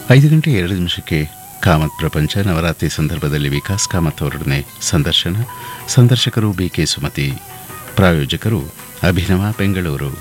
ಐದು ಗಂಟೆ ಎರಡು ನಿಮಿಷಕ್ಕೆ ಕಾಮತ್ ಪ್ರಪಂಚ ನವರಾತ್ರಿ ಸಂದರ್ಭದಲ್ಲಿ ವಿಕಾಸ್ ಕಾಮತ್ ಅವರೊಡನೆ ಸಂದರ್ಶನ ಸಂದರ್ಶಕರು ಬಿಕೆ ಸುಮತಿ ಪ್ರಾಯೋಜಕರು ಅಭಿನವ ಬೆಂಗಳೂರು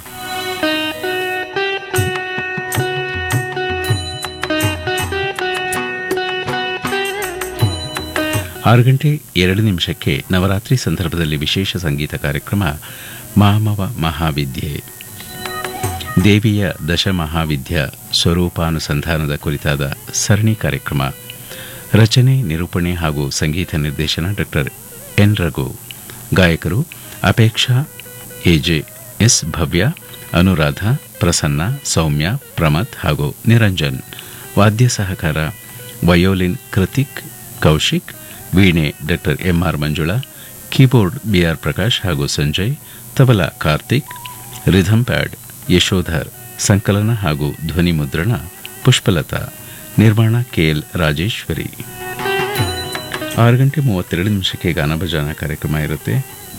ಆರು ಗಂಟೆ ಎರಡು ನಿಮಿಷಕ್ಕೆ ನವರಾತ್ರಿ ಸಂದರ್ಭದಲ್ಲಿ ವಿಶೇಷ ಸಂಗೀತ ಕಾರ್ಯಕ್ರಮ ಮಾಮವ ಮಹಾವಿದ್ಯೆ ದೇವಿಯ ದಶಮಹಾವಿದ್ಯ ಸ್ವರೂಪಾನುಸಂಧಾನದ ಕುರಿತಾದ ಸರಣಿ ಕಾರ್ಯಕ್ರಮ ರಚನೆ ನಿರೂಪಣೆ ಹಾಗೂ ಸಂಗೀತ ನಿರ್ದೇಶನ ಡಾಕ್ಟರ್ ಎನ್ ರಘು ಗಾಯಕರು ಅಪೇಕ್ಷಾ ಎಜೆ ಎಸ್ ಭವ್ಯ ಅನುರಾಧ ಪ್ರಸನ್ನ ಸೌಮ್ಯ ಪ್ರಮಥ್ ಹಾಗೂ ನಿರಂಜನ್ ವಾದ್ಯ ಸಹಕಾರ ವಯೋಲಿನ್ ಕೃತಿಕ್ ಕೌಶಿಕ್ ವೀಣೆ doctor MR Manjula keyboard BR Prakash ಹಾಗೂ ಸಂಜಯ್ ತಬಲಾ ಕಾರ್ತಿಕ್ ರಿಧಮ್ ಪ್ಯಾಡ್ ಯಶೋಧರ್ ಸಂಕಲನ ಹಾಗೂ ಧ್ವನಿ ಮುದ್ರಣ ಪುಷ್ಪಲತಾ ನಿರ್ಮಾಣ ಕೆಎಲ್ ರಾಜೇಶ್ವರಿ ಆರು ಗಂಟೆ ಮೂವತ್ತೆರಡು ನಿಮಿಷಕ್ಕೆ ಗಾನಭಜಾನ ಕಾರ್ಯಕ್ರಮ ಇರುತ್ತೆ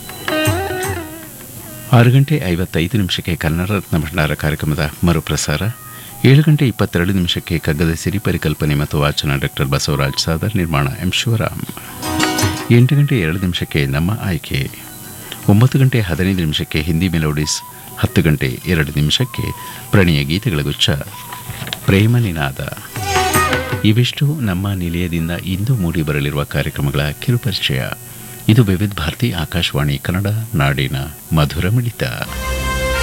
ಆರು ಗಂಟೆ ಐವತ್ತೈದು ನಿಮಿಷಕ್ಕೆ ಕನ್ನಡ ರತ್ನ ಭಂಡಾರ ಕಾರ್ಯಕ್ರಮದ ಮರುಪ್ರಸಾರ ಏಳು ಗಂಟೆ ಇಪ್ಪತ್ತೆರಡು ನಿಮಿಷಕ್ಕೆ ಕಗ್ಗದ ಸಿರಿ ಪರಿಕಲ್ಪನೆ ಮತ್ತು ವಾಚನ ಡಾಕ್ಟರ್ ಬಸವರಾಜ್ ಸಾದರ್ ನಿರ್ಮಾಣ ಎಂ ಶಿವರಾಮ್ ಎಂಟು ಗಂಟೆ ಎರಡು ನಿಮಿಷಕ್ಕೆ ನಮ್ಮ ಆಯ್ಕೆ ಒಂಬತ್ತು ಗಂಟೆ ಹದಿನೈದು ನಿಮಿಷಕ್ಕೆ ಹಿಂದಿ ಮೆಲೋಡಿಸ್ ಹತ್ತು ಗಂಟೆ ಎರಡು ನಿಮಿಷಕ್ಕೆ ಪ್ರಣಯ ಗೀತೆಗಳ ಗುಚ್ಛ ಪ್ರೇಮ ನಿನಾದ ಇವಿಷ್ಟು ನಮ್ಮ ನಿಲಯದಿಂದ ಇಂದು ಮೂಡಿ ಬರಲಿರುವ ಕಾರ್ಯಕ್ರಮಗಳ ಕಿರುಪರಿಚಯ ಇದು ವಿವಿಧ ಭಾರತಿ ಆಕಾಶವಾಣಿ ಕನ್ನಡ ನಾಡಿನ ಮಧುರ ಮಿಡಿತ